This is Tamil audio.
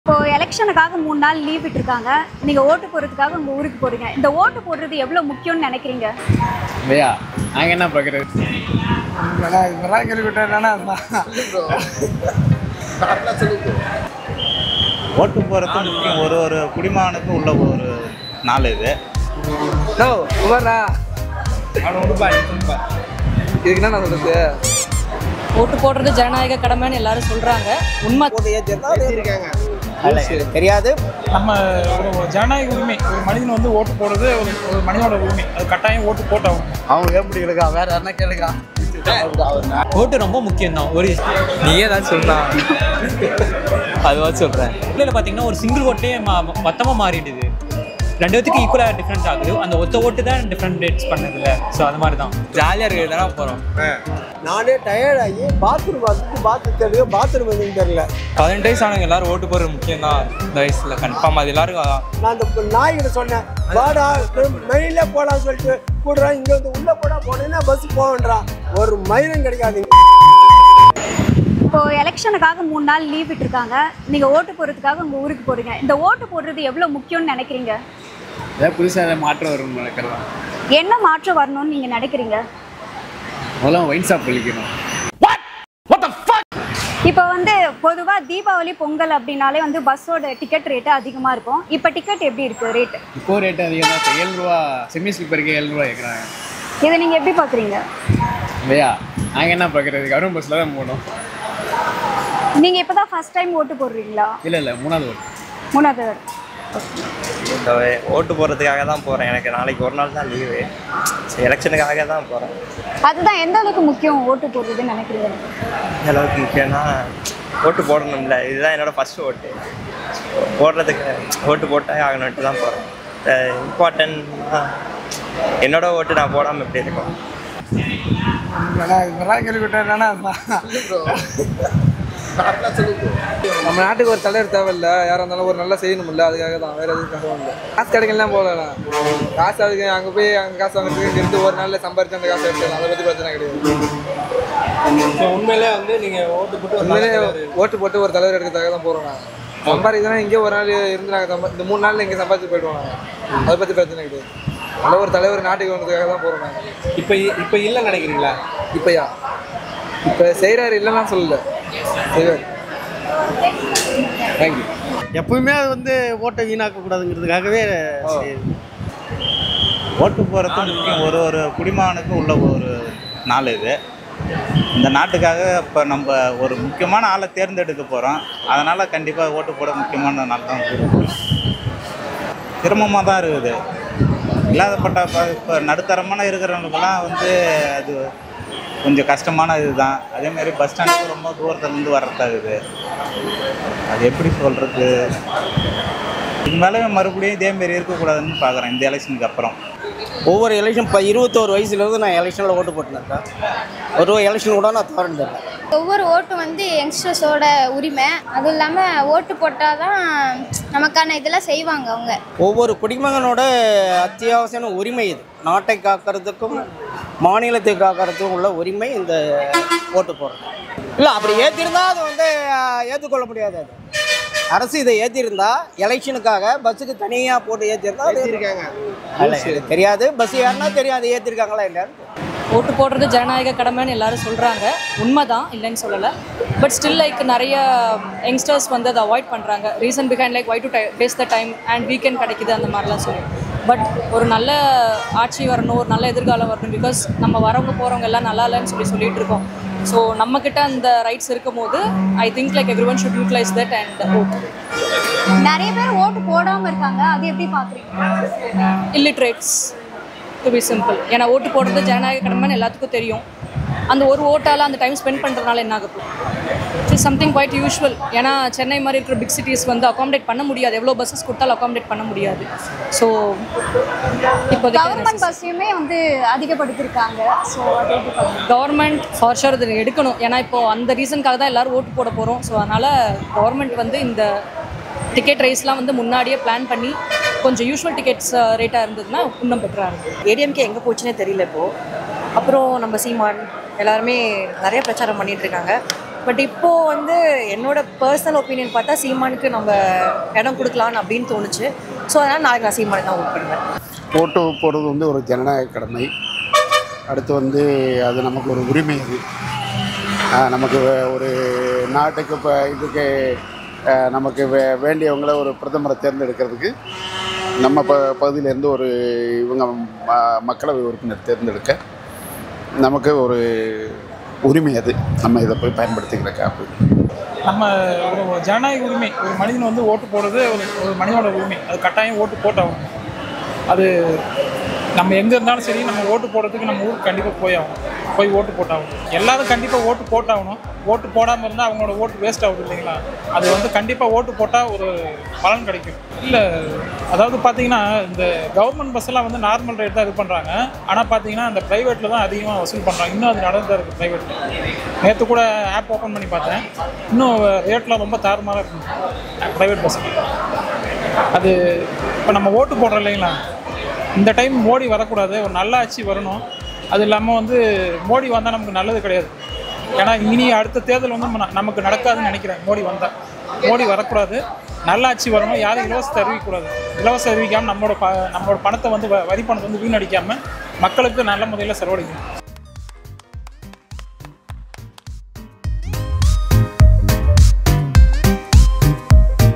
இப்போ எலெக்ஷனுக்காக மூணு நாள் லீவ் விட்டுருக்காங்க நீங்க ஓட்டு போடுறதுக்காக உங்க ஊருக்கு போறீங்க இந்த ஓட்டு போடுறது எவ்வளவு முக்கியம்னு நினைக்கிறீங்க இல்லையா நாங்கள் என்ன பார்க்குறது இதெல்லாம் கேள்விப்பட்டேன்னா ஓட்டு போகிறது முக்கியம் ஒரு ஒரு குடிமகனுக்கும் உள்ள ஒரு நாள் இது நோ குமாரா இதுக்கு என்ன நான் சொல்றது ஓட்டு போடுறது ஜனநாயக கடமைன்னு எல்லாரும் சொல்றாங்க உண்மை தெரியாது நம்ம ஒரு ஜனநாயக உரிமை ஒரு மனிதன் வந்து ஓட்டு போடுறது ஒரு ஒரு மனிதனோட உரிமை அது கட்டாயம் ஓட்டு போட்டாகும் அவங்க ஏன் முடியலக்கா வேற யாருன்னா கேளுக்கா ஓட்டு ரொம்ப முக்கியம் தான் ஒரு நீயே தான் சொல்லலாம் அதுவா சொல்றேன் இல்லை பார்த்தீங்கன்னா ஒரு சிங்கிள் ஓட்டே மொத்தமாக மாறிடுது ரெண்டு பேத்துக்கு ஈக்குவலாக டிஃப்ரெண்ட் ஆகுது அந்த ஒத்த ஓட்டு தான் டிஃப்ரெண்ட் ரேட்ஸ் பண்ணதில்ல ஸோ அது மாதிரி தான் ஜாலியா இருக்கிறது தானே போறோம் நானே டயர்ட் ஆகி பாத்ரூம் வந்து பாத்ரூம் தெரியல பாத்ரூம் வந்து தெரியல பதினெட்டு வயசு ஆனவங்க எல்லாரும் ஓட்டு போடுறது முக்கியம் தான் இந்த வயசுல கன்ஃபார்ம் அது எல்லாரும் நான் அந்த நாய்கிட்ட சொன்னேன் வாடா மெயில போடான்னு சொல்லிட்டு கூடுறான் இங்க வந்து உள்ள போடா போனேன்னா பஸ் போவேன்றான் ஒரு மயிலும் கிடைக்காது இப்போ எலெக்ஷனுக்காக மூணு நாள் லீவ் விட்டுருக்காங்க நீங்க ஓட்டு போடுறதுக்காக உங்க ஊருக்கு போறீங்க இந்த ஓட்டு போடுறது எவ்வளவு முக்கியம்னு நினைக்கிறீங்க ஏதாவது புதுசாக ஏதாவது மாற்றம் வரும் நினைக்கலாம் என்ன மாற்றம் வரணும்னு நீங்க நினைக்கிறீங்க முதல்ல ஒயின் ஷாப் ஒழிக்கணும் இப்போ வந்து பொதுவா தீபாவளி பொங்கல் அப்படின்னாலே வந்து பஸ்ஸோட டிக்கெட் ரேட்டு அதிகமா இருக்கும் இப்போ டிக்கெட் எப்படி இருக்கு ரேட் இப்போ ரேட்டு அதிகம் தான் இப்போ ஏழு ரூபா செமி ஸ்லீப்பருக்கு ஏழு ரூபா கேட்குறாங்க இதை நீங்க எப்படி பாக்குறீங்க இல்லையா நாங்கள் என்ன பார்க்குறது கவர்மெண்ட் பஸ்ஸில் தான் போகணும் நீங்க இப்பதான் ஃபர்ஸ்ட் டைம் ஓட்டு போடுறீங்களா இல்லை இல்லை மூணாவது ஓட்டு மூணாவது தடவை. இந்த ஓட்டு போடுறதுக்காக தான் போகிறேன் எனக்கு நாளைக்கு ஒரு நாள் தான் லீவு எலெக்ஷனுக்காக தான் போகிறேன் அதுதான் எந்த அளவுக்கு முக்கியம் ஓட்டு போடுறதுன்னு நினைக்கிறீங்க இந்த அளவுக்கு முக்கியம்னா ஓட்டு போடணும்ல இதுதான் என்னோட ஃபர்ஸ்ட் ஓட்டு போடுறதுக்கு ஓட்டு போட்டே ஆகணுன்ட்டு தான் போகிறேன் இம்பார்ட்டன்ட் என்னோட ஓட்டு நான் போடாமல் எப்படி இருக்கும் இதெல்லாம் கேள்விப்பட்டேன்னா நம்ம நாட்டுக்கு ஒரு தலைவர் தேவையில்ல யாரா இருந்தாலும் ஒரு நல்லா செய்யணும்ல அதுக்காக தான் வேற எதுக்காகவும் இல்லை காசு கிடைக்கலாம் போகலாம் காசு அதுக்கு அங்கே போய் அங்கே காசு வாங்குறதுக்கு இங்க இருந்து ஒரு நாளில் சம்பாரிச்சு அந்த காசு எடுத்துக்கலாம் அதை பற்றி பிரச்சனை கிடையாது உண்மையிலே வந்து நீங்க ஓட்டு போட்டு உண்மையிலே ஓட்டு போட்டு ஒரு தலைவர் எடுக்கிறதுக்காக தான் போகிறோம் நாங்கள் சம்பாதிக்கிறோம் இங்கே ஒரு நாள் இருந்து நாங்கள் சம்பா இந்த மூணு நாளில் இங்கே சம்பாதிச்சு போயிடுவோம் நாங்கள் அதை பற்றி பிரச்சனை கிடையாது நல்ல ஒரு தலைவர் நாட்டுக்கு வந்ததுக்காக தான் போகிறோம் நாங்கள் இப்போ இப்போ இல்லை நினைக்கிறீங்களா இப்போயா இப்போ செய்கிறாரு இல்லைன்னா சொல்லல செய்வார் தேங்க்யூ எப்பவுமே அது வந்து ஓட்டை வீணாக்க கூடாதுங்கிறதுக்காகவே ஓட்டு போகிறது முக்கியம் ஒரு ஒரு குடிமகனுக்கும் உள்ள ஒரு நாள் இது இந்த நாட்டுக்காக இப்போ நம்ம ஒரு முக்கியமான ஆளை தேர்ந்தெடுக்க போகிறோம் அதனால் கண்டிப்பாக ஓட்டு போட முக்கியமான நாள் தான் சிரமமாக தான் இருக்குது இல்லாதப்பட்ட இப்போ நடுத்தரமான இருக்கிறவங்களுக்கெல்லாம் வந்து அது கொஞ்சம் கஷ்டமான இதுதான் அதேமாதிரி பஸ் ஸ்டாண்டுக்கு ரொம்ப தூரத்துலேருந்து வர்றதாகுது அது எப்படி சொல்கிறது இனிமேலும் மறுபடியும் இதேமாரி இருக்கக்கூடாதுன்னு பார்க்குறேன் இந்த எலெக்ஷனுக்கு அப்புறம் ஒவ்வொரு எலெக்ஷன் இப்போ இருபத்தோரு வயசுலேருந்து நான் எலெக்ஷனில் ஓட்டு போட்டுருக்கேன் ஒரு எலெக்ஷன் கூட நான் தவறு ஒவ்வொரு ஓட்டு வந்து யங்ஸ்டர்ஸோட உரிமை அதுவும் இல்லாமல் ஓட்டு போட்டால் தான் நமக்கான இதெல்லாம் செய்வாங்க அவங்க ஒவ்வொரு குடிமகனோட அத்தியாவசியமான உரிமை இது நாட்டை காக்கிறதுக்கும் மாநிலத்தை காக்கிறதுக்கும் உள்ள உரிமை இந்த ஓட்டு போடுறது இல்லை அப்படி ஏற்றிருந்தா அது வந்து அஹ், ஏற்றுக்கொள்ள முடியாது அது அரசு இதை ஏற்றிருந்தா எலெக்ஷனுக்காக பஸ்ஸுக்கு தனியாக போட்டு ஏற்றிருந்தா ஏற்றிருக்காங்க தெரியாது பஸ் யாருன்னா தெரியாது ஏற்றிருக்காங்களா இல்லையான்னு ஓட்டு போடுறது ஜனநாயக கடமைன்னு எல்லாரும் சொல்றாங்க உண்மைதான் இல்லைன்னு சொல்லலை பட் ஸ்டில் லைக் நிறைய யங்ஸ்டர்ஸ் வந்து அதை அவாய்ட் பண்ணுறாங்க reason behind like why to waste the time and weekend கிடைக்குது அந்த மாதிரிலாம் சொல்லி பட் ஒரு நல்ல ஆட்சி வரணும் ஒரு நல்ல எதிர்காலம் வரணும் பிகாஸ் நம்ம வரவங்க போகிறவங்க எல்லாம் நல்லா இல்லைன்னு சொல்லி சொல்லிட்டு இருக்கோம் ஸோ நம்மக்கிட்ட அந்த ரைட்ஸ் இருக்கும் போது I think like everyone should utilise that and vote நிறைய பேர் ஓட்டு போடாம இருக்காங்க அது எப்படி பாக்குறீங்க இல்லிட்ரேட்ஸ் டு பி சிம்பிள் ஏன்னா ஓட்டு போடுறது ஜனநாயக கடமைன்னு எல்லாத்துக்கும் தெரியும் அந்த ஒரு ஓட்டால் அந்த டைம் ஸ்பெண்ட் பண்ணுறதுனால என்ன ஆகும் இட்ஸ் சம்திங் குவைட் யூஷுவல் ஏன்னா சென்னை மாதிரி இருக்கிற பிக் சிட்டிஸ் வந்து அகாமடேட் பண்ண முடியாது எவ்வளோ பஸ்ஸஸ் கொடுத்தாலும் அகாமடேட் பண்ண முடியாது ஸோ இப்போதைக்கு கவர்மெண்ட் பஸ்ஸையுமே வந்து அதிகப்படுத்திருக்காங்க ஸோ அது எப்படி பாக்குறீங்க? கவர்மெண்ட் ஃபார் ஷூர் இது எடுக்கணும் ஏன்னா இப்போ அந்த ரீசனுக்காக தான் எல்லாரும் ஓட்டு போட போகிறோம் ஸோ அதனால் கவர்மெண்ட் வந்து இந்த டிக்கெட் ரைஸ்லாம் வந்து முன்னாடியே பிளான் பண்ணி கொஞ்சம் யூஷுவல் டிக்கெட்ஸ் ரேட்டாக இருந்ததுன்னா இன்னும் பெட்டராக இருக்கும் ஏடிஎம்கே எங்கே போச்சுன்னே தெரியல இப்போது அப்புறம் நம்ம சீமான் எல்லாருமே நிறைய பிரச்சாரம் பண்ணிட்டு இருக்காங்க பட் இப்போது வந்து என்னோட பர்சனல் ஒப்பீனியன் பார்த்தா சீமானுக்கு நம்ம இடம் கொடுக்கலான்னு அப்படின்னு தோணுச்சு ஸோ அதனால் நாளைக்கு நான் சீமானுக்கு தான் ஓட் பண்ணுவேன் ஓட்டு போடுறது வந்து ஒரு ஜனநாயக கடமை அடுத்து வந்து அது நமக்கு ஒரு உரிமை அது ஆஹ் நமக்கு வே- ஒரு நாட்டுக்கு இப்போ இதுக்கு ஆஹ் நமக்கு வே வேண்டியவங்கள ஒரு பிரதமரை தேர்ந்தெடுக்கிறதுக்கு நம்ம ப பகுதியிலேருந்து ஒரு இவங்க ம- மக்களவை உறுப்பினர் தேர்ந்தெடுக்க நமக்கு ஒரு உரிமை அது நம்ம இதை போய் பயன்படுத்திக்கிறக்க அப்படி நம்ம ஒரு ஒரு ஜனநாயக உரிமை ஒரு மனிதன் வந்து ஓட்டு போடுறது ஒரு ஒரு மனிதனோட உரிமை அது கட்டாயம் ஓட்டு போட்டாகணும் அது நம்ம எங்கே இருந்தாலும் சரி நம்ம ஓட்டு போடுறதுக்கு நம்ம ஊருக்கு கண்டிப்பாக போய் ஆகணும் போய் ஓட்டு போட்டாகணும் எல்லாரும் கண்டிப்பாக ஓட்டு போட்டாகணும் ஓட்டு போடாமல் இருந்தால் அவங்களோட ஓட்டு வேஸ்ட் ஆகுது இல்லைங்களா அது வந்து கண்டிப்பாக ஓட்டு போட்டால் ஒரு பலன் கிடைக்கும் இல்லை அதாவது பார்த்தீங்கன்னா இந்த கவர்மெண்ட் பஸ்ஸெல்லாம் வந்து நார்மல் ரேட் தான் இது பண்ணுறாங்க ஆனால் பார்த்தீங்கன்னா அந்த ப்ரைவேட்டில் தான் அதிகமாக வசூல் பண்ணுறாங்க இன்னும் அது நடந்து இருக்குது ப்ரைவேட்டில் நேற்று கூட ஆப் ஓப்பன் பண்ணி பார்த்தேன் இன்னும் ரேட்லாம் ரொம்ப தாறுமாறாக இருக்கு ப்ரைவேட் பஸ்ஸில் அது இப்போ நம்ம ஓட்டு போடுறோம் இல்லைங்களா இந்த டைம் மோடி வரக்கூடாது ஒரு நல்ல ஆட்சி வரணும் அது இல்லாமல் வந்து மோடி வந்தால் நமக்கு நல்லது கிடையாது ஏன்னா இனி அடுத்த தேர்தல் வந்து நம்ம- நமக்கு நடக்காதுன்னு நினைக்கிறேன் மோடி வந்தால் மோடி வரக்கூடாது நல்ல ஆட்சி வரணும் யாரும் இலவசத்தை அறிவிக்கக்கூடாது இலவசம் அறிவிக்காமல் நம்மளோட ப நம்மளோட பணத்தை வந்து வ- வரி பணத்தை வந்து வீணடிக்காமல் மக்களுக்கு நல்ல முறையில் செலவழிக்கணும்